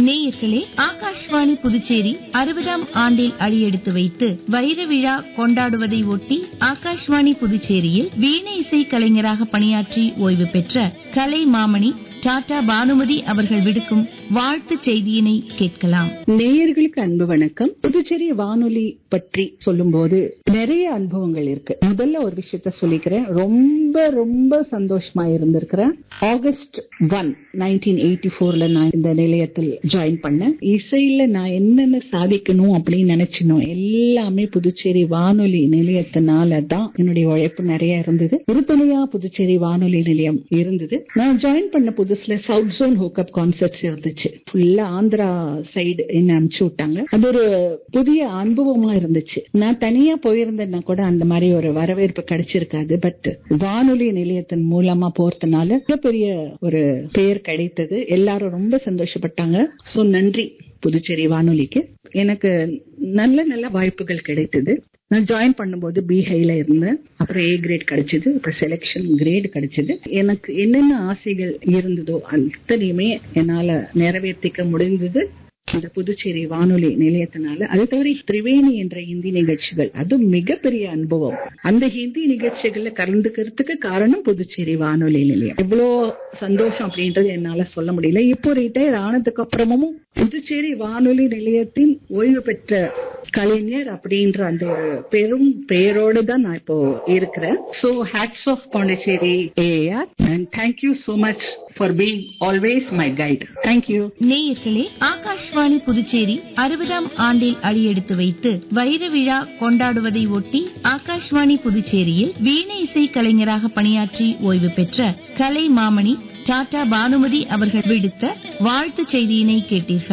நேயர்களே ஆகாஷ்வாணி புதுச்சேரி அறுபதாம் ஆண்டில் அடியெடுத்து வைத்து வைர விழா கொண்டாடுவதை ஒட்டி ஆகாஷ்வாணி புதுச்சேரியில் வீணை இசை கலைஞராக பணியாற்றி ஓய்வு பெற்ற கலை மாமணி டாடா பானுமதி அவர்கள் விடுக்கும் வாழ்த்து செய்தியினை கேட்கலாம் நேயர்களுக்கு அன்பு வணக்கம் புதுச்சேரி வானொலி பற்றி சொல்லும்போது நிறைய அனுபவங்கள் இருக்கு முதல்ல ஒரு விஷயத்த சொல்லிக்கிறேன் ரொம்ப ரொம்ப சந்தோஷமா இருந்திருக்கிறேன் ஆகஸ்ட் ஒன் நைன்டீன் எயிட்டி போர்ல நான் இந்த நிலையத்தில் ஜாயின் பண்ணேன் இசையில நான் என்னென்ன சாதிக்கணும் அப்படின்னு நினைச்சினோ எல்லாமே புதுச்சேரி வானொலி நிலையத்தினால தான் என்னுடைய உழைப்பு நிறைய இருந்தது உறுதுணையா புதுச்சேரி வானொலி நிலையம் இருந்தது நான் ஜாயின் பண்ண புதுசுல சவுத் ஜோன் ஹோக்கப் கான்சர்ட்ஸ் இருந்துச்சு ஃபுல்லா ஆந்திரா சைடு என்ன அனுப்பிச்சு விட்டாங்க அது ஒரு புதிய அனுபவமா இருந்துச்சு நான் தனியா போயிருந்தேன்னா கூட அந்த மாதிரி ஒரு வரவேற்பு கிடைச்சிருக்காது பட் வானொலி நிலையத்தின் மூலமா போறதுனால மிகப்பெரிய ஒரு பெயர் கிடைத்தது எல்லாரும் ரொம்ப சந்தோஷப்பட்டாங்க சோ நன்றி புதுச்சேரி வானொலிக்கு எனக்கு நல்ல நல்ல வாய்ப்புகள் கிடைத்தது நான் ஜாயின் பண்ணும்போது பி ஹைல இருந்தேன் அப்புறம் ஏ கிரேட் கிடைச்சது அப்புறம் செலெக்ஷன் கிரேட் கிடைச்சது எனக்கு என்னென்ன ஆசைகள் இருந்ததோ அத்தனையுமே என்னால நிறைவேற்றிக்க முடிந்தது இந்த புதுச்சேரி வானொலி நிலையத்தினால அது தவிர திரிவேணி என்ற ஹிந்தி நிகழ்ச்சிகள் அது மிகப்பெரிய அனுபவம் அந்த ஹிந்தி நிகழ்ச்சிகள்ல கலந்துக்கிறதுக்கு காரணம் புதுச்சேரி வானொலி நிலையம் இவ்வளோ சந்தோஷம் அப்படின்றது என்னால சொல்ல முடியல இப்போ ரிட்டையர் ஆனதுக்கு அப்புறமும் புதுச்சேரி வானொலி நிலையத்தின் ஓய்வு பெற்ற கலைஞர் அப்படின்ற அந்த ஒரு பெரும் பெயரோடு தான் நான் இப்போ இருக்கிறேன் so hats off Pondicherry AR and thank you so much for being always my guide thank you நேயர்களே ஆகாஷ்வாணி புதுச்சேரி அறுபதாம் ஆண்டில் அடியெடுத்து வைத்து வைர விழா கொண்டாடுவதை ஒட்டி ஆகாஷ்வாணி புதுச்சேரியில் வீணை இசை கலைஞராக பணியாற்றி ஓய்வு பெற்ற கலை மாமணி டாடா பானுமதி அவர்கள் விடுத்த வாழ்த்து செய்தியினை கேட்டீர்கள்